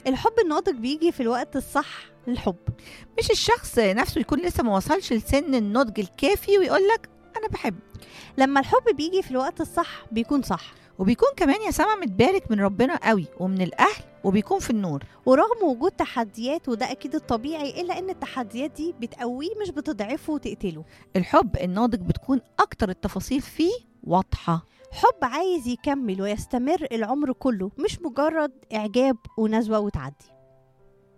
الحب الناضج بيجي في الوقت الصح للحب مش الشخص نفسه يكون لسه ما وصلش لسن النضج الكافي ويقول لك انا بحب لما الحب بيجي في الوقت الصح بيكون صح وبيكون كمان يا سما متبارك من ربنا قوي ومن الاهل وبيكون في النور ورغم وجود تحديات وده اكيد الطبيعي الا ان التحديات دي بتقويه مش بتضعفه وتقتله الحب الناضج بتكون اكتر التفاصيل فيه واضحه حب عايز يكمل ويستمر العمر كله مش مجرد اعجاب ونزوه وتعدي